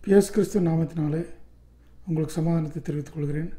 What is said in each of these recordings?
இயேசு கிறிஸ்து நாமத்தினாலே உங்களுக்கு சமாதானத்தை தெரிவித்துக் கொள்கிறேன்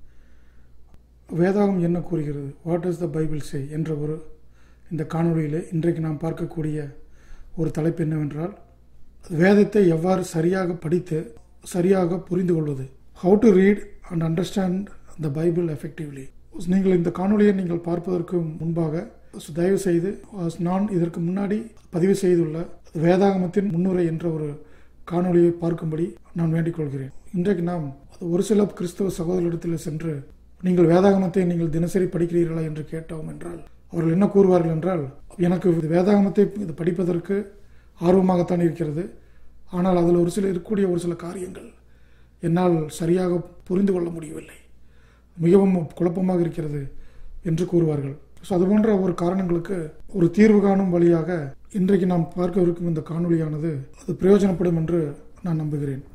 வேதாகம் என்ன கூறுகிறது what is the Bible say என்ற ஒரு இந்த காணொளியிலே இன்றைக்கு நாம் பார்க்கக்கூடிய ஒரு தலைப்பு என்னவென்றால் வேதத்தை எவ்வாறு சரியாக படித்து சரியாக புரிந்து கொள்வது how to read and understand the Bible effectively நீங்கள் இந்த காணொளியை நீங்கள் பார்ப்பதற்கு முன்பாக தயவு செய்து நான் இதற்கு முன்னாடி பதிவு செய்துள்ள வேதாகமத்தின் முன்னுரை என்ற ஒரு காணொளியை பார்க்கும்படி நான் வேண்டிக் கொள்கிறேன் இன்றைக்கு நாம் ஒரு சில கிறிஸ்தவ சகோதரிடத்தில் சென்று நீங்கள் வேதாகமத்தை நீங்கள் தினசரி படிக்கிறீர்களா என்று கேட்டோம் என்றால் அவர்கள் என்ன கூறுவார்கள் என்றால் எனக்கு வேதாகமத்தை இது படிப்பதற்கு ஆர்வமாகத்தான் இருக்கிறது ஆனால் அதில் ஒரு சில இருக்கக்கூடிய ஒரு சில காரியங்கள் என்னால் சரியாக புரிந்து கொள்ள முடியவில்லை மிகவும் குழப்பமாக இருக்கிறது என்று கூறுவார்கள் ஸோ அது போன்ற ஒரு காரணங்களுக்கு ஒரு தீர்வு காணும் வழியாக இன்றைக்கு நாம் பார்க்கவிருக்கும் இந்த காணொலியானது அது பிரயோஜனப்படும் என்று நான் நம்புகிறேன்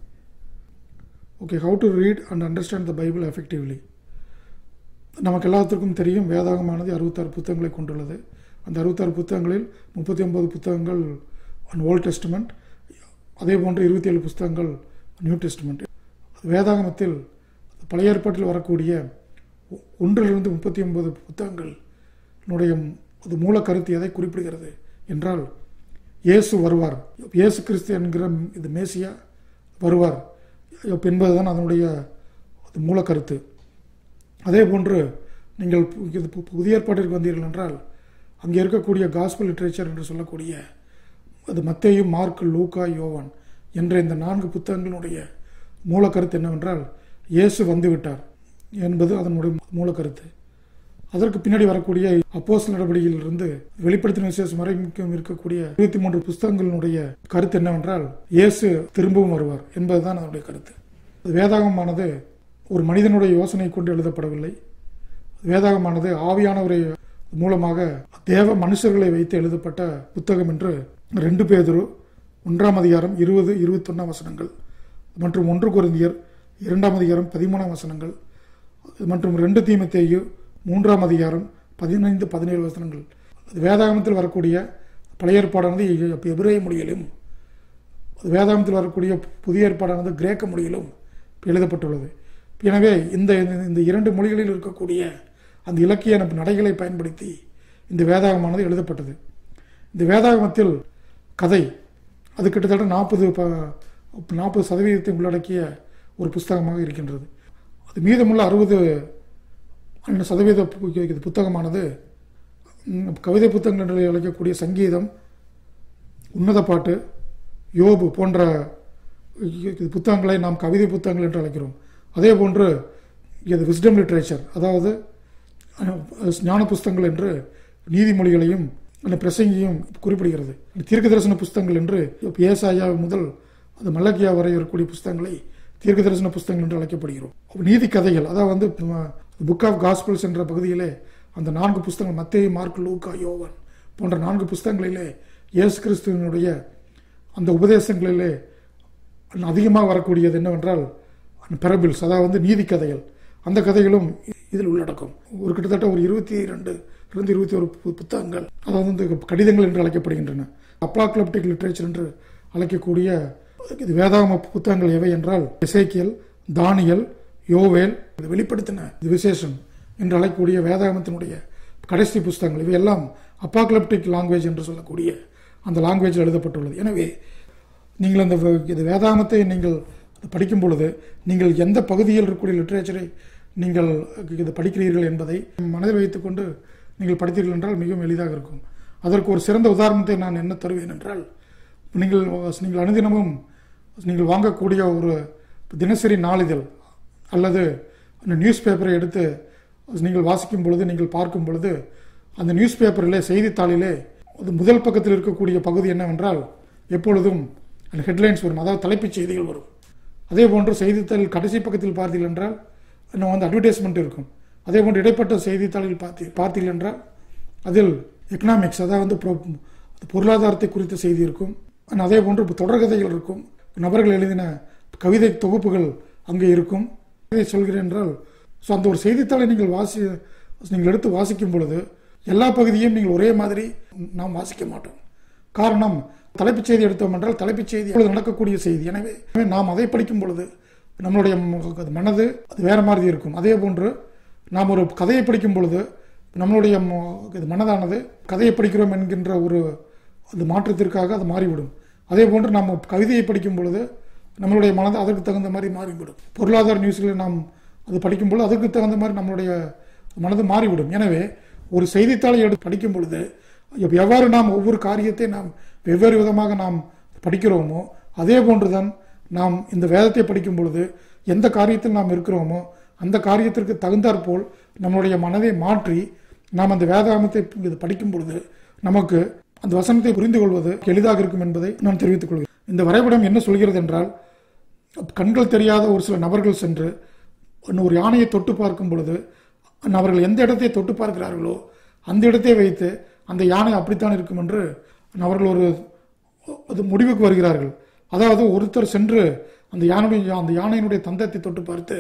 okay how to read and understand the Bible effectively நமக்கு எல்லாத்திற்கும் தெரியும் வேதாகமானது அறுபத்தாறு புத்தகங்களை கொண்டுள்ளது அந்த அறுபத்தாறு புத்தகங்களில் முப்பத்தி ஒன்பது புத்தகங்கள் ஓல்ட் டெஸ்ட்மெண்ட் அதே போன்று இருபத்தி ஏழு புத்தகங்கள் நியூ டெஸ்ட்மெண்ட் வேதாகமத்தில் பழைய ஏற்பாட்டில் வரக்கூடிய ஒன்றிலிருந்து முப்பத்தி ஒன்பது புத்தகங்களுடைய அது மூல கருத்து எதை குறிப்பிடுகிறது என்றால் இயேசு வருவார் இயேசு கிறிஸ்து என்கிற இது மேசியா வருவார் என்பதுதான் அதனுடைய மூல கருத்து அதே போன்று நீங்கள் இது புதிய ஏற்பாட்டிற்கு வந்தீர்கள் என்றால் அங்கே இருக்கக்கூடிய காஸ்பல் லிட்ரேச்சர் என்று சொல்லக்கூடிய அது மத்தேயும் மார்க் லூக்கா யோவான் என்ற இந்த நான்கு புத்தகங்களுடைய மூல கருத்து என்னவென்றால் இயேசு வந்துவிட்டார் என்பது அதனுடைய மூல கருத்து அதற்கு பின்னாடி வரக்கூடிய அப்போஸ் நடவடிக்கையிலிருந்து வெளிப்படுத்தின விசேஷம் வரைக்கும் இருக்கக்கூடிய இருபத்தி மூன்று புஸ்தகங்களினுடைய கருத்து என்னவென்றால் இயேசு திரும்பவும் வருவார் என்பதுதான் அதனுடைய கருத்து வேதாகமானது ஒரு மனிதனுடைய யோசனை கொண்டு எழுதப்படவில்லை வேதாகமானது ஆவியானவரை மூலமாக தேவ மனுஷர்களை வைத்து எழுதப்பட்ட புத்தகம் என்று ரெண்டு பேதரு ஒன்றாம் அதிகாரம் இருபது இருபத்தொன்னாம் வசனங்கள் மற்றும் ஒன்று குருந்தியர் இரண்டாம் அதிகாரம் பதிமூணாம் வசனங்கள் மற்றும் ரெண்டு தீமத்தேயு மூன்றாம் அதிகாரம் பதினைந்து பதினேழு வசனங்கள் வேதாகமத்தில் வரக்கூடிய பழைய ஏற்பாடானது எபிரேய மொழியிலும் வேதாகமத்தில் வரக்கூடிய புதிய ஏற்பாடானது கிரேக்க மொழியிலும் எழுதப்பட்டுள்ளது எனவே இந்த இந்த இரண்டு மொழிகளில் இருக்கக்கூடிய அந்த இலக்கிய நடைகளை பயன்படுத்தி இந்த வேதாகமானது எழுதப்பட்டது இந்த வேதாகமத்தில் கதை அது கிட்டத்தட்ட நாற்பது நாற்பது சதவீதத்தை உள்ளடக்கிய ஒரு புஸ்தகமாக இருக்கின்றது அது மீதமுள்ள அறுபது சதவீத புத்தகமானது கவிதை புத்தகங்கள் என்று அழைக்கக்கூடிய சங்கீதம் உன்னத பாட்டு யோபு போன்ற புத்தகங்களை நாம் கவிதை புத்தகங்கள் என்று அழைக்கிறோம் அதே போன்று இது விஸ்டம் லிட்ரேச்சர் அதாவது ஞான புஸ்தகங்கள் என்று நீதிமொழிகளையும் அந்த பிரசங்கியும் குறிப்பிடுகிறது தீர்க்க தரிசன புஸ்தகங்கள் என்று ஏசாயா முதல் அது மல்லக்கியா வரை இருக்கக்கூடிய புஸ்தகங்களை தீர்க்க தரிசன புஸ்தகங்கள் என்று அழைக்கப்படுகிறோம் நீதி கதைகள் அதாவது வந்து புக் ஆஃப் காஸ்பிள்ஸ் என்ற பகுதியிலே அந்த நான்கு புஸ்தகங்கள் மத்தேய் மார்க் லூக்கா யோவன் போன்ற நான்கு புஸ்தகங்களிலே இயேசு கிறிஸ்துவனுடைய அந்த உபதேசங்களிலே அதிகமாக வரக்கூடியது என்னவென்றால் பெரபிள்ஸ் அதாவது வந்து நீதி கதைகள் அந்த கதைகளும் இதில் உள்ளடக்கும் ஒரு கிட்டத்தட்ட ஒரு இருபத்தி ரெண்டு இருந்து இருபத்தி ஒரு புத்தகங்கள் அதாவது வந்து கடிதங்கள் என்று அழைக்கப்படுகின்றன அப்ளாக்லப்டிக் லிட்ரேச்சர் என்று அழைக்கக்கூடிய இது வேதாகம புத்தகங்கள் எவை என்றால் இசைக்கியல் தானியல் யோவேல் வெளிப்படுத்தின விசேஷம் என்று அழைக்கக்கூடிய வேதாகமத்தினுடைய கடைசி புஸ்தகங்கள் இவையெல்லாம் அப்பாக்லப்டிக் லாங்குவேஜ் என்று சொல்லக்கூடிய அந்த லாங்குவேஜில் எழுதப்பட்டுள்ளது எனவே நீங்கள் அந்த இது வேதாகமத்தை நீங்கள் படிக்கும் பொழுது நீங்கள் எந்த பகுதியில் இருக்கக்கூடிய லிட்ரேச்சரை நீங்கள் இது படிக்கிறீர்கள் என்பதை மனதில் வைத்துக்கொண்டு நீங்கள் படித்தீர்கள் என்றால் மிகவும் எளிதாக இருக்கும் அதற்கு ஒரு சிறந்த உதாரணத்தை நான் என்ன தருவேன் என்றால் நீங்கள் நீங்கள் அனுதினமும் நீங்கள் வாங்கக்கூடிய ஒரு தினசரி நாளிதழ் அல்லது அந்த நியூஸ் பேப்பரை எடுத்து நீங்கள் வாசிக்கும் பொழுது நீங்கள் பார்க்கும் பொழுது அந்த நியூஸ் பேப்பரிலே செய்தித்தாளிலே முதல் பக்கத்தில் இருக்கக்கூடிய பகுதி என்னவென்றால் எப்பொழுதும் அந்த ஹெட்லைன்ஸ் வரும் அதாவது தலைப்புச் செய்திகள் வரும் அதே போன்று செய்தித்தாள் கடைசி பக்கத்தில் பார்த்தீர்கள் என்றால் இன்னும் வந்து அட்வர்டைஸ்மெண்ட் இருக்கும் அதே போன்று இடைப்பட்ட செய்தித்தாளில் பார்த்தி பார்த்தீர்கள் என்றால் அதில் எக்கனாமிக்ஸ் அதாவது வந்து பொருளாதாரத்தை குறித்த செய்தி இருக்கும் அதே போன்று தொடர்கதைகள் இருக்கும் நபர்கள் எழுதின கவிதை தொகுப்புகள் அங்கே இருக்கும் இதை சொல்கிறேன் என்றால் ஸோ அந்த ஒரு செய்தித்தாளை நீங்கள் வாசி நீங்கள் எடுத்து வாசிக்கும் பொழுது எல்லா பகுதியும் நீங்கள் ஒரே மாதிரி நாம் வாசிக்க மாட்டோம் காரணம் தலைப்புச் செய்தி எடுத்தோம் என்றால் தலைப்புச் செய்தி இப்பொழுது நடக்கக்கூடிய செய்தி எனவே எனவே நாம் அதை படிக்கும் பொழுது நம்மளுடைய ம- அது மனது அது வேற மாதிரி இருக்கும் அதே போன்று நாம் ஒரு கதையை படிக்கும் பொழுது நம்மளுடைய ம- இது மனதானது கதையை படிக்கிறோம் என்கின்ற ஒரு அது மாற்றத்திற்காக அது மாறிவிடும் அதே போன்று நாம் கவிதையை படிக்கும் பொழுது நம்மளுடைய மனது அதற்கு தகுந்த மாதிரி மாறிவிடும் பொருளாதார நியூஸ்களில் நாம் அது படிக்கும் பொழுது அதற்கு தகுந்த மாதிரி நம்மளுடைய மனது மாறிவிடும் எனவே ஒரு செய்தித்தாளை எடுத்து படிக்கும் பொழுது எவ்- எவ்வாறு நாம் ஒவ்வொரு காரியத்தை நாம் வெவ்வேறு விதமாக நாம் படிக்கிறோமோ அதே போன்றுதான் நாம் இந்த வேதத்தை படிக்கும் பொழுது எந்த காரியத்தில் நாம் இருக்கிறோமோ அந்த காரியத்திற்கு தகுந்தாற்போல் நம்மளுடைய மனதை மாற்றி நாம் அந்த வேதாகமத்தை இது படிக்கும் பொழுது நமக்கு அந்த வசனத்தை புரிந்து கொள்வது எளிதாக இருக்கும் என்பதை நான் தெரிவித்துக் கொள்கிறேன் இந்த வரைபடம் என்ன சொல்கிறது என்றால் கண்கள் தெரியாத ஒரு சில நபர்கள் சென்று ஒரு யானையை தொட்டு பார்க்கும் பொழுது அவர்கள் எந்த இடத்தை தொட்டு பார்க்கிறார்களோ அந்த இடத்தை வைத்து அந்த யானை அப்படித்தான் இருக்கும் என்று அவர்கள் ஒரு அது முடிவுக்கு வருகிறார்கள் அதாவது ஒருத்தர் சென்று அந்த யானையுடைய அந்த யானையினுடைய தந்தத்தை தொட்டு பார்த்து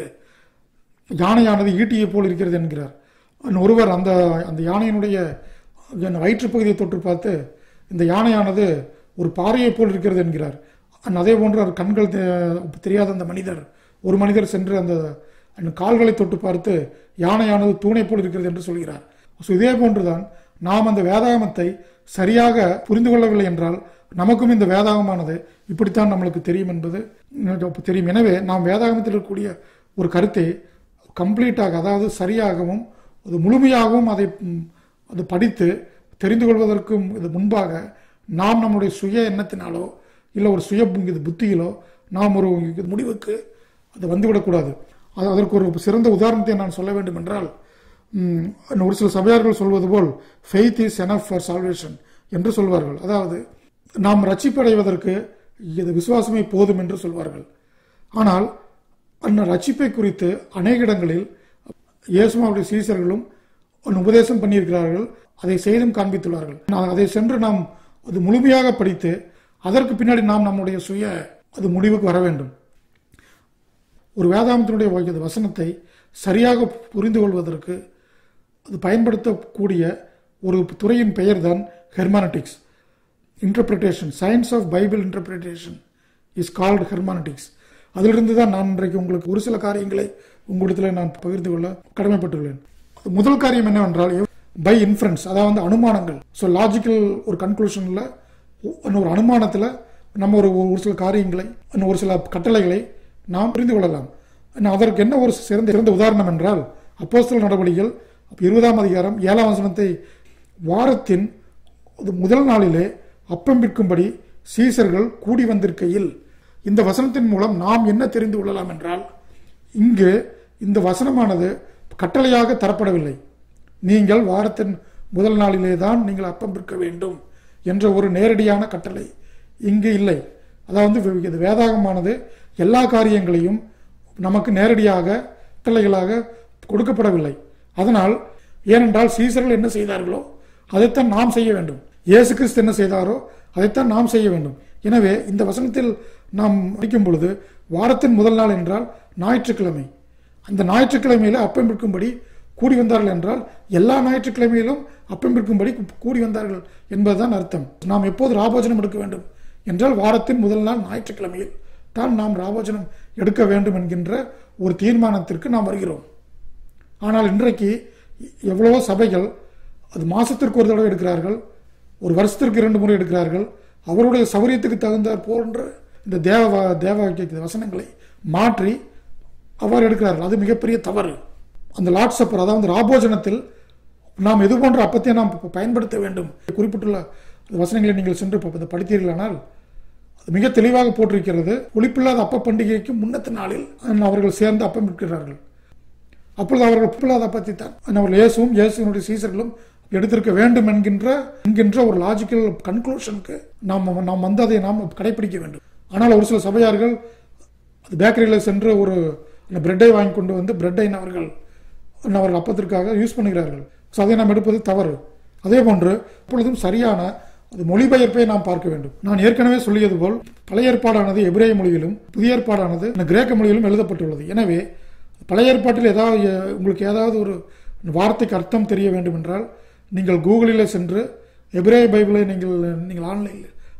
யானையானது ஈட்டியை போல் இருக்கிறது என்கிறார் ஒருவர் அந்த அந்த யானையினுடைய வயிற்றுப் பகுதியை தொட்டு பார்த்து இந்த யானையானது ஒரு பாறையை போல் இருக்கிறது என்கிறார் அதே போன்று அவர் கண்கள் தெ- தெரியாத அந்த மனிதர் ஒரு மனிதர் சென்று அந்த அந்த கால்களை தொட்டு பார்த்து யானையானது தூணை போல் இருக்கிறது என்று சொல்கிறார் ஸோ இதே போன்றுதான் நாம் அந்த வேதாகமத்தை சரியாக புரிந்து கொள்ளவில்லை என்றால் நமக்கும் இந்த வேதாகமானது இப்படித்தான் நம்மளுக்கு தெரியும் என்பது உம், தெரியும் எனவே நாம் வேதாகமத்தில் இருக்கக்கூடிய ஒரு கருத்தை கம்ப்ளீட்டாக அதாவது சரியாகவும் அது முழுமையாகவும் அதை ம், அது படித்து தெரிந்து கொள்வதற்கு இது முன்பாக நாம் நம்முடைய சுய எண்ணத்தினாலோ இல்லை ஒரு சுய பு- இது புத்தியிலோ நாம் ஒரு இது முடிவுக்கு அது வந்துவிடக்கூடாது அது அதற்கு ஒரு சிறந்த உதாரணத்தை நான் சொல்ல வேண்டும் என்றால் ம், ஒரு சில சபையார்கள் சொல்வது போல் faith is enough for salvation என்று சொல்வார்கள் அதாவது நாம் ரட்சிப்படைவதற்கு இது விசுவாசமே போதும் என்று சொல்வார்கள் ஆனால் அந்த ரட்சிப்பை குறித்து அநேக இடங்களில் இயேசுமாவுடைய சீசர்களும் ஒன்று உபதேசம் பண்ணியிருக்கிறார்கள் அதை செய்தும் காண்பித்துள்ளார்கள் நான் அதை சென்று நாம் அது முழுமையாக படித்து அதற்கு பின்னாடி நாம் நம்முடைய சுய அது முடிவுக்கு வர வேண்டும் ஒரு வேதாந்தத்தினுடைய வ- வசனத்தை சரியாக புரிந்து கொள்வதற்கு அது பயன்படுத்தக்கூடிய ஒரு துறையின் பெயர் தான் hermeneutics interpretation science of Bible interpretation is called hermeneutics அதிலிருந்து தான் நான் இன்றைக்கு உங்களுக்கு ஒரு சில காரியங்களை உங்களிடத்தில் நான் பகிர்ந்து கொள்ள கடமைப்பட்டுள்ளேன் முதல் காரியம் என்னவென்றால் பை இன்ஃபரன்ஸ் அதாவது அனுமானங்கள் ஸோ லாஜிக்கல் ஒரு கன்க்ளூஷனில் ஒரு அனுமானத்தில் நம்ம ஒரு ஒரு சில காரியங்களை இன்னும் ஒரு சில கட்டளைகளை நாம் புரிந்து கொள்ளலாம் இன்னும் அதற்கு என்ன ஒரு சிறந்த சிறந்த உதாரணம் என்றால் அப்போஸ்தல நடவடிக்கைகள் இருபதாம் அதிகாரம் ஏழாம் வசனத்தை வாரத்தின் அது முதல் நாளிலே அப்பம் விற்கும்படி சீசர்கள் கூடி வந்திருக்கையில் இந்த வசனத்தின் மூலம் நாம் என்ன தெரிந்து கொள்ளலாம் என்றால் இங்கு இந்த வசனமானது கட்டளையாக தரப்படவில்லை நீங்கள் வாரத்தின் முதல் நாளிலே தான் நீங்கள் அப்பம் விற்க வேண்டும் என்ற ஒரு நேரடியான கட்டளை இங்கு இல்லை அதாவது வே- இது வேதாகமானது எல்லா காரியங்களையும் நமக்கு நேரடியாக கட்டளைகளாக கொடுக்கப்படவில்லை அதனால் ஏனென்றால் சீசர்கள் என்ன செய்தார்களோ அதைத்தான் நாம் செய்ய வேண்டும் இயேசு கிறிஸ்து என்ன செய்தாரோ அதைத்தான் நாம் செய்ய வேண்டும் எனவே இந்த வசனத்தில் நாம் படிக்கும் பொழுது வாரத்தின் முதல் நாள் என்றால் ஞாயிற்றுக்கிழமை அந்த ஞாயிற்றுக்கிழமையில அப்பம் விற்கும்படி கூடி வந்தார்கள் என்றால் எல்லா ஞாயிற்றுக்கிழமையிலும் அப்பம் விற்கும்படி கூடி வந்தார்கள் என்பதுதான் அர்த்தம் நாம் எப்போது ராபோஜனம் எடுக்க வேண்டும் என்றால் வாரத்தின் முதல் நாள் ஞாயிற்றுக்கிழமையில் தான் நாம் ராபோஜனம் எடுக்க வேண்டும் என்கின்ற ஒரு தீர்மானத்திற்கு நாம் வருகிறோம் ஆனால் இன்றைக்கு எவ்வளவோ சபைகள் அது மாசத்திற்கு ஒரு தடவை எடுக்கிறார்கள் ஒரு வருஷத்திற்கு இரண்டு முறை எடுக்கிறார்கள் அவருடைய சௌரியத்துக்கு தகுந்த போன்ற இந்த தேவ வ- தேவ வாக்கிய வசனங்களை மாற்றி அவ்வாறு எடுக்கிறார்கள் அது மிகப்பெரிய தவறு அந்த லார்ட் சப்பர் அதாவது ராபோஜனத்தில் நாம் எது போன்ற அப்பத்தை நாம் ப- பயன்படுத்த வேண்டும் குறிப்பிட்டுள்ள அந்த வசனங்களை நீங்கள் சென்று ப- இதை படித்தீர்களானால் அது மிக தெளிவாக போட்டிருக்கிறது ஒளிப்பில்லாத அப்ப பண்டிகைக்கு முன்னத்த நாளில் அவர்கள் சேர்ந்து அப்பம் விற்கிறார்கள் அப்பொழுது அவர்கள் ஒப்பில்லாத அப்பத்தை தான் அவர்கள் இயேசுவும் இயேசுவினுடைய சீசர்களும் எடுத்திருக்க வேண்டும் என்கின்ற என்கின்ற ஒரு லாஜிக்கல் கன்க்ளூஷனுக்கு நாம் நாம் வந்து அதை நாம் கடைபிடிக்க வேண்டும் ஆனால் ஒரு சில சபையார்கள் அது பேக்கரியில் சென்று ஒரு அந்த பிரெட்டை வாங்கி கொண்டு வந்து பிரெட்டை அவர்கள் அவர்கள் அப்பத்திற்காக யூஸ் பண்ணுகிறார்கள் ஸோ அதை நாம் எடுப்பது தவறு அதே போன்று எப்பொழுதும் சரியான அது மொழிபெயர்ப்பை நாம் பார்க்க வேண்டும் நான் ஏற்கனவே சொல்லியது போல் பழைய ஏற்பாடானது எபிரேய மொழியிலும் புதிய ஏற்பாடானது கிரேக்க மொழியிலும் எழுதப்பட்டுள்ளது எனவே பழைய ஏற்பாட்டில் ஏதாவது உங்களுக்கு ஏதாவது ஒரு வார்த்தைக்கு அர்த்தம் தெரிய வேண்டும் என்றால் நீங்கள் கூகுளில் சென்று எபிரேய பைபிளை நீங்கள் நீங்கள் ஆன்லைனில்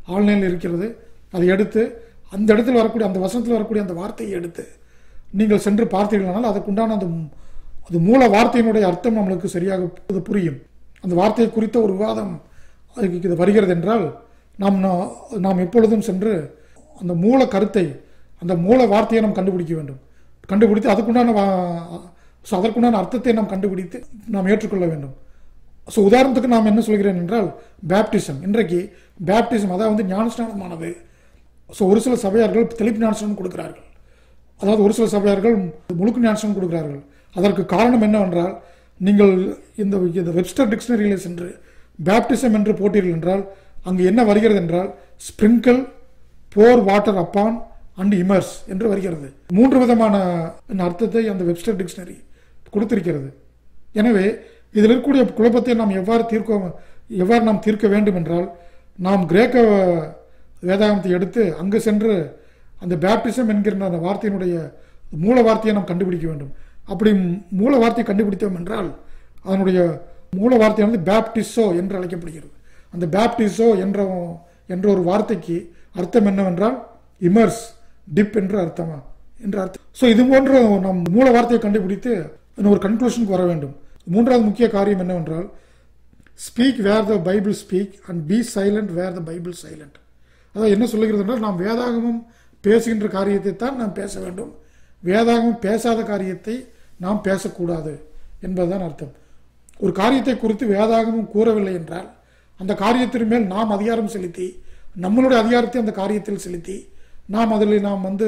ஆன்லைனில் இருக்கிறது அதை எடுத்து அந்த இடத்துல வரக்கூடிய அந்த வசனத்தில் வரக்கூடிய அந்த வார்த்தையை எடுத்து நீங்கள் சென்று பார்த்தீர்களானால் அதுக்குண்டான அந்த மு- அது மூல வார்த்தையினுடைய அர்த்தம் நம்மளுக்கு சரியாக அது புரியும் அந்த வார்த்தையை குறித்த ஒரு விவாதம் அதுக்கு இது வருகிறது என்றால் நாம் நா- நாம் எப்பொழுதும் சென்று அந்த மூல கருத்தை அந்த மூல வார்த்தையை நாம் கண்டுபிடிக்க வேண்டும் கண்டுபிடித்து அதுக்குண்டான வா- ஸோ அதற்குண்டான அர்த்தத்தை நாம் கண்டுபிடித்து நாம் ஏற்றுக்கொள்ள வேண்டும் ஸோ உதாரணத்துக்கு நாம் என்ன சொல்கிறேன் என்றால் பேப்டிசம் இன்றைக்கு பேப்டிசம் அதாவது வந்து ஞானஸ்நானமானது ஸோ ஒரு சில சபையார்கள் தெளிப்பு ஞானஸ்நானம் கொடுக்கிறார்கள் அதாவது ஒரு சில சபையார்கள் முழுக்கு ஞானஸ்நானம் கொடுக்கிறார்கள் அதற்கு காரணம் என்னவென்றால் நீங்கள் இந்த இந்த வெப்ஸ்டர் டிக்ஷனரியில் சென்று பேப்டிசம் என்று போட்டீர்கள் என்றால் அங்கு என்ன வருகிறது என்றால் sprinkle pour water upon and immerse என்று வருகிறது மூன்று விதமான அர்த்தத்தை அந்த வெப்ஸ்டர் டிக்ஷனரி கொடுத்திருக்கிறது எனவே இதில் இருக்கக்கூடிய குழப்பத்தை நாம் எவ்வாறு தீர்க்க எவ்வாறு நாம் தீர்க்க வேண்டும் என்றால் நாம் கிரேக்க வேதாகமத்தை எடுத்து அங்கு சென்று அந்த பேப்டிசம் என்கிற அந்த வார்த்தையினுடைய மூல வார்த்தையை நாம் கண்டுபிடிக்க வேண்டும் அப்படி மூல வார்த்தையை கண்டுபிடித்தோம் என்றால் அதனுடைய மூல வார்த்தையானது பேப்டிஸோ என்று அழைக்கப்படுகிறது அந்த பேப்டிஸோ என்ற என்ற ஒரு வார்த்தைக்கு அர்த்தம் என்னவென்றால் இமர்ஸ் டிப் என்று அர்த்தமா என்று அர்த்தம் ஸோ இது போன்ற நம் மூல வார்த்தையை கண்டுபிடித்து இன்னும் ஒரு கன்க்ளூஷனுக்கு வர வேண்டும் மூன்றாவது முக்கிய காரியம் என்னவென்றால் speak where the Bible speak and be silent where the Bible silent அதாவது என்ன சொல்லுகிறது என்றால் நாம் வேதாகமம் பேசுகின்ற காரியத்தை தான் நாம் பேச வேண்டும் வேதாகமம் பேசாத காரியத்தை நாம் பேசக்கூடாது என்பதுதான் அர்த்தம் ஒரு காரியத்தை குறித்து வேதாகமம் கூறவில்லை என்றால் அந்த காரியத்தின் மேல் நாம் அதிகாரம் செலுத்தி நம்மளுடைய அதிகாரத்தை அந்த காரியத்தில் செலுத்தி நாம் அதில் நாம் வந்து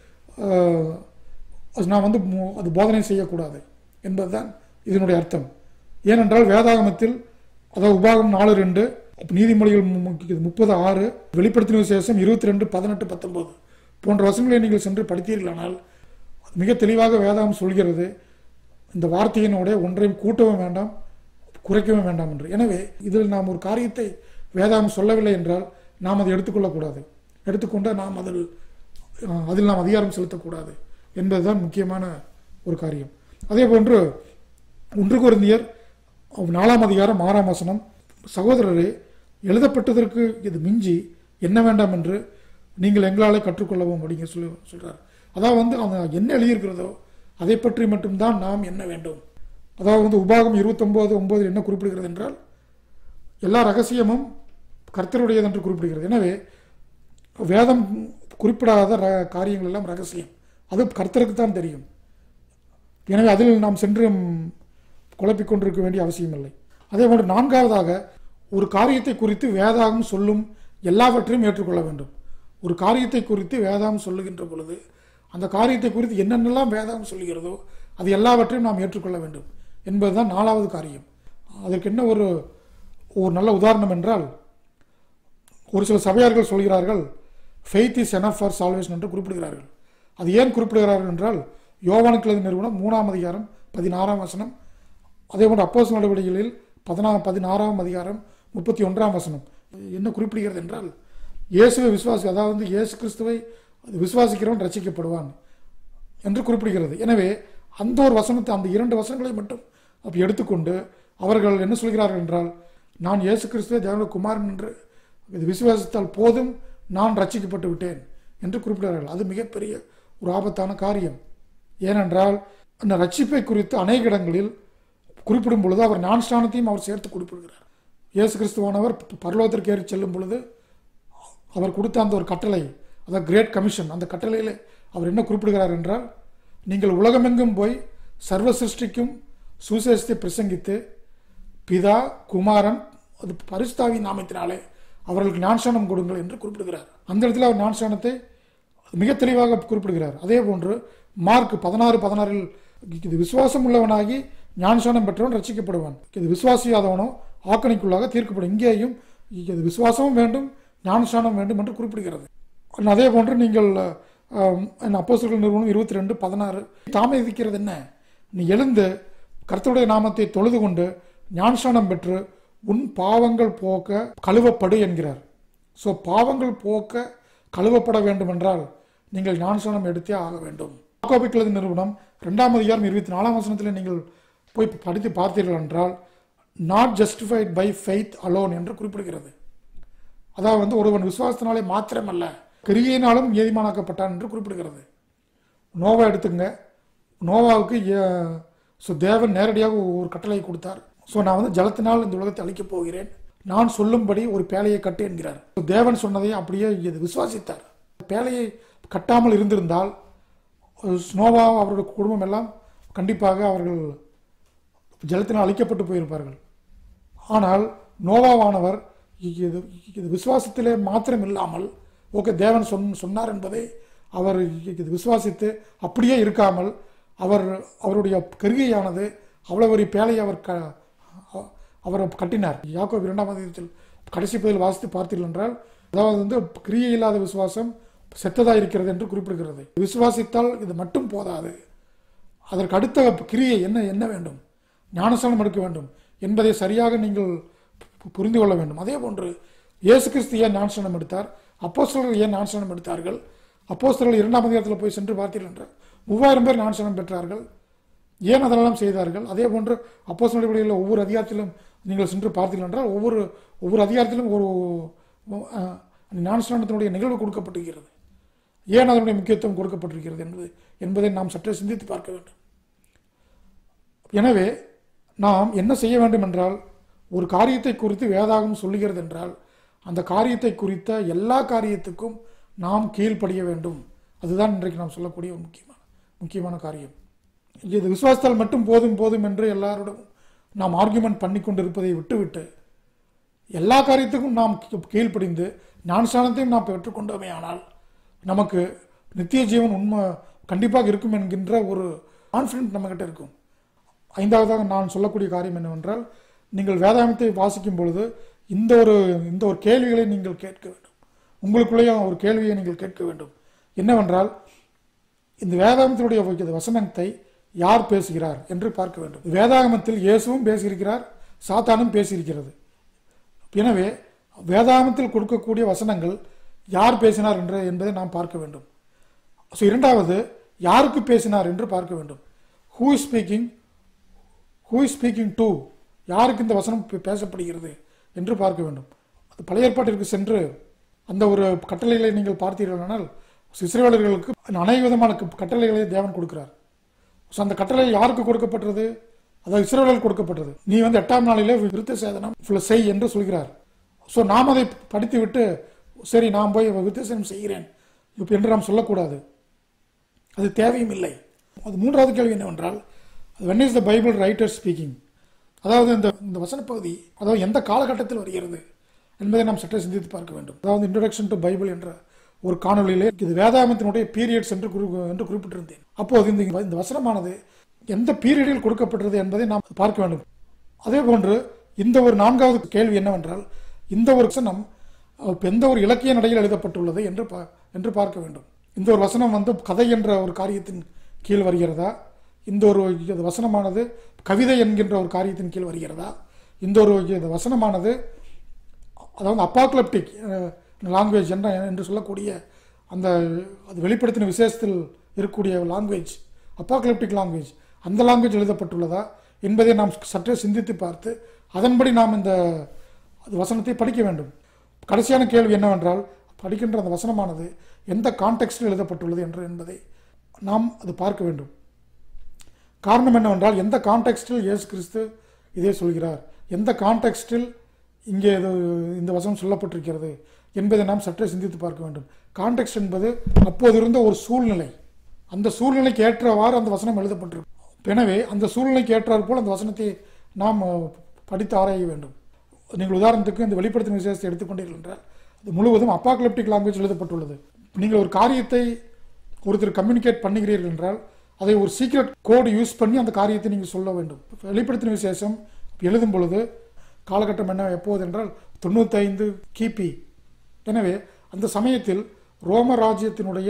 ஆஹ், நாம் வந்து மு- அது போதனை செய்யக்கூடாது என்பதுதான் இதனுடைய அர்த்தம் ஏனென்றால் வேதாகமத்தில் அதாவது உபாகம் நாலு ரெண்டு நீதிமொழிகள் மு- மு- முப்பது ஆறு வெளிப்படுத்தின விசேஷம் இருபத்தி ரெண்டு பதினெட்டு பத்தொன்பது போன்ற வசனங்களை நீங்கள் சென்று படித்தீர்களானால் மிக தெளிவாக வேதாகம் சொல்கிறது இந்த வார்த்தையினோட ஒன்றையும் கூட்டவும் வேண்டாம் குறைக்கவும் வேண்டாம் என்று எனவே இதில் நாம் ஒரு காரியத்தை வேதாகம் சொல்லவில்லை என்றால் நாம் அதை எடுத்துக்கொள்ளக்கூடாது எடுத்துக்கொண்டால் நாம் அதில் அஹ், அதில் நாம் அதிகாரம் செலுத்தக்கூடாது என்பதுதான் முக்கியமான ஒரு காரியம் அதே போன்று ஒன்று குருந்தியர் நாலாம் அதிகாரம் ஆறாம் வசனம் சகோதரரே எழுதப்பட்டதற்கு இது மிஞ்சி என்ன வேண்டாம் என்று நீங்கள் எங்களாலே கற்றுக்கொள்ளவும் அப்படிங்க சொல்லி சொல்றார் அதாவது வந்து அந்த என்ன எழுதியிருக்கிறதோ அதை பற்றி மட்டும்தான் நாம் என்ன வேண்டும் அதாவது வந்து உபாகம் இருபத்தொன்பது ஒன்பது என்ன குறிப்பிடுகிறது என்றால் எல்லா ரகசியமும் கர்த்தருடையது என்று குறிப்பிடுகிறது எனவே வேதம் குறிப்பிடாத ர- காரியங்கள் எல்லாம் ரகசியம் அது கர்த்தருக்கு தான் தெரியும் எனவே அதில் நாம் சென்று ம், குழப்பிக் கொண்டிருக்க வேண்டிய அவசியமில்லை அதே போன்று நான்காவதாக ஒரு காரியத்தை குறித்து வேதாகம் சொல்லும் எல்லாவற்றையும் ஏற்றுக்கொள்ள வேண்டும் ஒரு காரியத்தை குறித்து வேதாகம் சொல்லுகின்ற பொழுது அந்த காரியத்தை குறித்து என்னென்னலாம் வேதாகம் சொல்லுகிறதோ அது எல்லாவற்றையும் நாம் ஏற்றுக்கொள்ள வேண்டும் என்பதுதான் நாலாவது காரியம் அதற்கு என்ன ஒரு ஒரு நல்ல உதாரணம் என்றால் ஒரு சில சபையார்கள் சொல்கிறார்கள் faith is enough for salvation என்று குறிப்பிடுகிறார்கள் அது ஏன் குறிப்பிடுகிறார்கள் என்றால் யோவானுக்கு எழுதிய நிறுவனம் மூணாம் அதிகாரம் பதினாறாம் வசனம் அதே போன்று அப்போஸ் நடவடிக்கைகளில் பதினா பதினாறாம் அதிகாரம் முப்பத்தி ஒன்றாம் வசனம் என்ன குறிப்பிடுகிறது என்றால் இயேசுவை விசுவாசி அதாவது வந்து இயேசு கிறிஸ்துவை விசுவாசிக்கிறவன் ரட்சிக்கப்படுவான் என்று குறிப்பிடுகிறது எனவே அந்த ஒரு வசனத்தை அந்த இரண்டு வசனங்களை மட்டும் அப்படி எடுத்துக்கொண்டு அவர்கள் என்ன சொல்கிறார்கள் என்றால் நான் இயேசு கிறிஸ்துவை தேவனுடைய குமாரன் என்று இது விசுவாசித்தால் போதும் நான் ரட்சிக்கப்பட்டு விட்டேன் என்று குறிப்பிடுகிறார்கள் அது மிகப்பெரிய ஒரு ஆபத்தான காரியம் ஏனென்றால் அந்த ரட்சிப்பை குறித்து அநேக இடங்களில் குறிப்பிடும் பொழுது அவர் ஞானஸ்தானத்தையும் அவர் சேர்த்து குறிப்பிடுகிறார் இயேசு கிறிஸ்துவானவர் பரலோகத்திற்கு ஏறி செல்லும் பொழுது அவர் கொடுத்த அந்த ஒரு கட்டளை அதாவது கிரேட் கமிஷன் அந்த கட்டளையில் அவர் என்ன குறிப்பிடுகிறார் என்றால் நீங்கள் உலகமெங்கும் போய் சர்வ சிருஷ்டிக்கும் சுசேஷத்தை பிரசங்கித்து பிதா குமாரன் அது பரிசுத்தாவி நாமத்தினாலே அவர்களுக்கு ஞானஸ்தானம் கொடுங்கள் என்று குறிப்பிடுகிறார் அந்த இடத்துல அவர் ஞானஸ்தானத்தை மிக தெளிவாக குறிப்பிடுகிறார் அதே போன்று மார்க் பதினாறு பதினாறில் இது விசுவாசம் உள்ளவனாகி ஞானஸ்தானம் பெற்றவன் ரட்சிக்கப்படுவான் இது விசுவாசியாதவனோ ஆக்கணிக்குள்ளாக தீர்க்கப்படும் இங்கேயும் இது விசுவாசமும் வேண்டும் ஞானஸ்தானம் வேண்டும் என்று குறிப்பிடுகிறது அதே போன்று நீங்கள் அப்போஸ்தலர்கள் நிறுவனம் இருபத்தி ரெண்டு பதினாறு தாமதிக்கிறது என்ன நீ எழுந்து கர்த்தருடைய நாமத்தை தொழுது கொண்டு ஞானஸ்தானம் பெற்று உன் பாவங்கள் போக்க கழுவப்படு என்கிறார் ஸோ பாவங்கள் போக்க கழுவப்பட வேண்டும் என்றால் நீங்கள் ஞானஸ்தானம் எடுத்தே ஆக வேண்டும் யாக்கோபிக்கிறது நிறுவனம் ரெண்டாம் அதிகாரம் இருபத்தி நாலாம் வசனத்தில் நீங்கள் போய் படித்து பார்த்தீர்கள் என்றால் not justified by faith alone என்று குறிப்பிடுகிறது அதாவது வந்து ஒருவன் விசுவாசத்தினாலே மாத்திரமல்ல கிரியையினாலும் நீதிமானாக்கப்பட்டான் என்று குறிப்பிடுகிறது நோவா எடுத்துங்க நோவாவுக்கு ஏ- ஸோ தேவன் நேரடியாக ஒரு கட்டளை கொடுத்தார் ஸோ நான் வந்து ஜலத்தினால் இந்த உலகத்தை அழிக்கப் போகிறேன் நான் சொல்லும்படி ஒரு பேழையை கட்டு என்கிறார் தேவன் சொன்னதை அப்படியே இது விசுவாசித்தார் பேழையை கட்டாமல் இருந்திருந்தால் நோவா அவருடைய குடும்பம் எல்லாம் கண்டிப்பாக அவர்கள் ஜலத்தினால் அழிக்கப்பட்டு போயிருப்பார்கள் ஆனால் நோவாவானவர் இது இது விசுவாசத்திலே மாத்திரம் இல்லாமல் ஓகே தேவன் சொன் சொன்னார் என்பதை அவர் இது விசுவாசித்து அப்படியே இருக்காமல் அவர் அவருடைய கருகையானது அவ்வளவு பெரிய பேழையை அவர் க அவர் கட்டினார் யாக்கோப் இரண்டாம் அதிகத்தில் கடைசி பதில் வாசித்து பார்த்தீர்கள் என்றால் அதாவது வந்து கிரியை இல்லாத விசுவாசம் செத்ததா இருக்கிறது என்று குறிப்பிடுகிறது விசுவாசித்தால் இது மட்டும் போதாது அதற்கு அடுத்த கிரியை என்ன என்ன வேண்டும் ஞானஸ்தானம் எடுக்க வேண்டும் என்பதை சரியாக நீங்கள் பு- புரிந்து கொள்ள வேண்டும் அதே போன்று இயேசு கிறிஸ்து ஏன் ஞானஸ்தானம் எடுத்தார் அப்போஸ்தலர்கள் ஏன் ஞானஸ்தானம் எடுத்தார்கள் அப்போஸ்தலர்கள் இரண்டாம் அதிகாரத்தில் போய் சென்று பார்த்தீர்கள் என்றால் மூவாயிரம் பேர் ஞானஸ்தானம் பெற்றார்கள் ஏன் அதெல்லாம் செய்தார்கள் அதே போன்று அப்போஸ் நடவடிக்கையில் ஒவ்வொரு அதிகாரத்திலும் நீங்கள் சென்று பார்த்தீர்கள் என்றால் ஒவ்வொரு ஒவ்வொரு அதிகாரத்திலும் ஒரு அஹ், ஞானஸ்நானத்தினுடைய நிகழ்வு கொடுக்கப்பட்டிருக்கிறது ஏன் அதனுடைய முக்கியத்துவம் கொடுக்கப்பட்டிருக்கிறது என்பது என்பதை நாம் சற்றே சிந்தித்து பார்க்க வேண்டும் எனவே நாம் என்ன செய்ய வேண்டும் என்றால் ஒரு காரியத்தை குறித்து வேதாகம் சொல்லுகிறது என்றால் அந்த காரியத்தை குறித்த எல்லா காரியத்துக்கும் நாம் கீழ்ப்படிய வேண்டும் அதுதான் இன்றைக்கு நாம் சொல்லக்கூடிய ஒரு முக்கியமான முக்கியமான காரியம் இது விசுவாசத்தால் மட்டும் போதும் போதும் என்று எல்லாரோடும் நாம் ஆர்குமெண்ட் பண்ணி கொண்டிருப்பதை விட்டுவிட்டு எல்லா காரியத்துக்கும் நாம் கீ- கீழ்ப்படிந்து ஞானஸ்தானத்தையும் நாம் பெற்றுக்கொண்டோமே ஆனால் நமக்கு நித்திய ஜீவன் உண்மை கண்டிப்பாக இருக்கும் என்கின்ற ஒரு கான்ஃபிடென்ட் நம்மகிட்ட இருக்கும் ஐந்தாவதாக நான் சொல்லக்கூடிய காரியம் என்னவென்றால் நீங்கள் வேதாகமத்தை வாசிக்கும் பொழுது இந்த ஒரு இந்த ஒரு கேள்விகளை நீங்கள் கேட்க வேண்டும் உங்களுக்குள்ளேயே ஒரு கேள்வியை நீங்கள் கேட்க வேண்டும் என்னவென்றால் இந்த வேதாகமத்தினுடைய இந்த வசனத்தை யார் பேசுகிறார் என்று பார்க்க வேண்டும் வேதாகமத்தில் இயேசுவும் பேசியிருக்கிறார் சாத்தானும் பேசியிருக்கிறது எனவே வேதாகமத்தில் கொடுக்கக்கூடிய வசனங்கள் யார் பேசினார் என்று என்பதை நாம் பார்க்க வேண்டும் ஸோ இரண்டாவது யாருக்கு பேசினார் என்று பார்க்க வேண்டும் who is speaking who is speaking to யாருக்கு இந்த வசனம் பே- பேசப்படுகிறது என்று பார்க்க வேண்டும் அது பழைய ஏற்பாட்டிற்கு சென்று அந்த ஒரு கட்டளைகளை நீங்கள் பார்த்தீர்களானால் இஸ்ரேலர்களுக்கு அநேக விதமான க- கட்டளைகளை தேவன் கொடுக்கிறார் ஸோ அந்த கட்டளை யாருக்கு கொடுக்கப்பட்டது அதாவது இஸ்ரேலர்கள் கொடுக்கப்பட்டது நீ வந்து எட்டாம் நாளிலே விருத்த சேதனம் full செய் என்று சொல்கிறார் ஸோ நாம் அதை படித்து விட்டு சரி நான் போய் விருத்த சேதனம் செய்கிறேன் இப்ப என்று நாம் சொல்லக்கூடாது அது தேவையும் இல்லை அது மூன்றாவது கேள்வி என்னவென்றால் when is the Bible writer speaking அதாவது இந்த இந்த வசனப்பகுதி அதாவது எந்த காலகட்டத்தில் வருகிறது என்பதை நாம் சற்றே சிந்தித்து பார்க்க வேண்டும் அதாவது இன்ட்ரடக்ஷன் டு பைபிள் என்ற ஒரு காணொளியிலே இது வேதாகமத்தினுடைய பீரியட்ஸ் என்று குறி- என்று குறிப்பிட்டிருந்தேன் அப்போது இந்த இந்த வசனமானது எந்த பீரியடில் கொடுக்கப்பட்டது என்பதை நாம் பார்க்க வேண்டும் அதே போன்று இந்த ஒரு நான்காவது கேள்வி என்னவென்றால் இந்த ஒரு வசனம் அஹ், எந்த ஒரு இலக்கிய நடையில் எழுதப்பட்டுள்ளது என்று பா- என்று பார்க்க வேண்டும் இந்த ஒரு வசனம் வந்து கதை என்ற ஒரு காரியத்தின் கீழ் வருகிறதா இந்த ஒரு இது வசனமானது கவிதை என்கின்ற ஒரு காரியத்தின் கீழ் வருகிறதா இந்த ஒரு இது வசனமானது அதாவது அப்பாக்லப்டிக் லாங்குவேஜ் என்ற என்று சொல்லக்கூடிய அந்த அது வெளிப்படுத்தின விசேஷத்தில் இருக்கக்கூடிய லாங்குவேஜ் அப்பாக்லப்டிக் லாங்குவேஜ் அந்த லாங்குவேஜ் எழுதப்பட்டுள்ளதா என்பதை நாம் சற்றே சிந்தித்து பார்த்து அதன்படி நாம் இந்த அது வசனத்தை படிக்க வேண்டும் கடைசியான கேள்வி என்னவென்றால் படிக்கின்ற அந்த வசனமானது எந்த கான்டெக்ஸ்டில் எழுதப்பட்டுள்ளது என்று என்பதை நாம் அது பார்க்க வேண்டும் காரணம் என்னவென்றால் எந்த கான்டெக்ஸ்டில் இயேசு கிறிஸ்து இதே சொல்கிறார் எந்த கான்டெக்ஸ்டில் இங்கே இது இந்த வசனம் சொல்லப்பட்டிருக்கிறது என்பதை நாம் சற்றே சிந்தித்து பார்க்க வேண்டும் கான்டெக்ஸ்ட் என்பது அப்போது இருந்த ஒரு சூழ்நிலை அந்த சூழ்நிலைக்கு ஏற்றவாறு அந்த வசனம் எழுதப்பட்டிருக்கும் எனவே அந்த சூழ்நிலைக்கு ஏற்றாற் போல் அந்த வசனத்தை நாம் அஹ், படித்து ஆராய வேண்டும் நீங்கள் உதாரணத்துக்கு இந்த வெளிப்படுத்தின விசேஷத்தை எடுத்துக்கொண்டீர்கள் என்றால் அது முழுவதும் அப்பாக்லிப்டிக் லாங்குவேஜ் எழுதப்பட்டுள்ளது நீங்கள் ஒரு காரியத்தை ஒருத்தர் கம்யூனிகேட் பண்ணுகிறீர்கள் என்றால் அதை ஒரு சீக்ரெட் கோடு யூஸ் பண்ணி அந்த காரியத்தை நீங்கள் சொல்ல வேண்டும் வெளிப்படுத்தின விசேஷம் எழுதும் பொழுது காலகட்டம் என்ன எப்போது என்றால் தொண்ணூத்தைந்து கிபி எனவே அந்த சமயத்தில் ரோம ராஜ்யத்தினுடைய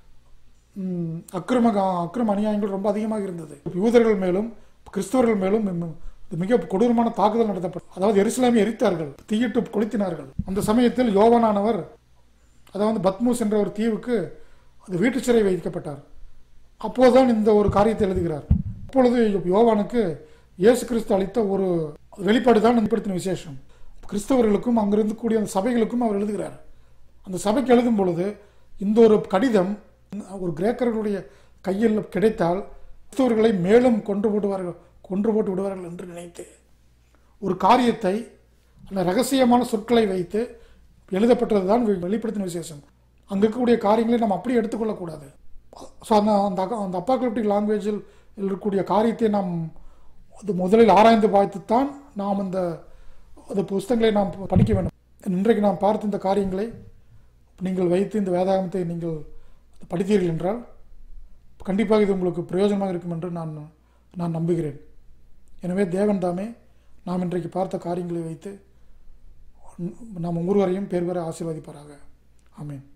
ம், அக்கிரம அக்கிரம அநியாயங்கள் ரொம்ப அதிகமாக இருந்தது யூதர்கள் மேலும் கிறிஸ்தவர்கள் மேலும் ம், மிக கொடூரமான தாக்குதல் நடத்தப்பட்டது அதாவது எருசலேமை எரித்தார்கள் தீயிட்டு கொளுத்தினார்கள் அந்த சமயத்தில் யோவானானவர் அதாவது பத்மூஸ் என்ற ஒரு தீவுக்கு அது வீட்டு சிறை வைக்கப்பட்டார் அப்போதுதான் இந்த ஒரு காரியத்தை எழுதுகிறார் அப்பொழுது யோவானுக்கு இயேசு கிறிஸ்து அளித்த ஒரு வெளிப்பாடு தான் வெளிப்படுத்தின விசேஷம் கிறிஸ்தவர்களுக்கும் அங்கே இருக்கக்கூடிய அந்த சபைகளுக்கும் அவர் எழுதுகிறார் அந்த சபைக்கு எழுதும் பொழுது இந்த ஒரு கடிதம் ஒரு கிரேக்கர்களுடைய கையில் கிடைத்தால் கிறிஸ்தவர்களை மேலும் கொன்று போடுவார்கள் கொன்று போட்டு விடுவார்கள் என்று நினைத்து ஒரு காரியத்தை அந்த ரகசியமான சொற்களை வைத்து எழுதப்பட்டது தான் வெளிப்படுத்தின விசேஷம் அங்கே இருக்கக்கூடிய காரியங்களை நம்ம அப்படியே எடுத்துக்கொள்ளக்கூடாது ஸோ அந்த அந்த அக்க- அந்த அப்பாக்லிப்டிக் லாங்குவேஜில் இருக்கக்கூடிய காரியத்தை நாம் அது முதலில் ஆராய்ந்து பார்த்துத்தான் நாம் அந்த அந்த புஸ்தகங்களை நாம் படிக்க வேண்டும் இன்றைக்கு நாம் பார்த்த இந்த காரியங்களை நீங்கள் வைத்து இந்த வேதாகமத்தை நீங்கள் படித்தீர்கள் என்றால் கண்டிப்பாக இது உங்களுக்கு பிரயோஜனமாக இருக்கும் என்று நான் நான் நம்புகிறேன் எனவே தேவன் தாமே நாம் இன்றைக்கு பார்த்த காரியங்களை வைத்து நாம் ஒவ்வொருவரையும் பேர் பெற ஆசீர்வதிப்பாராக ஆமென்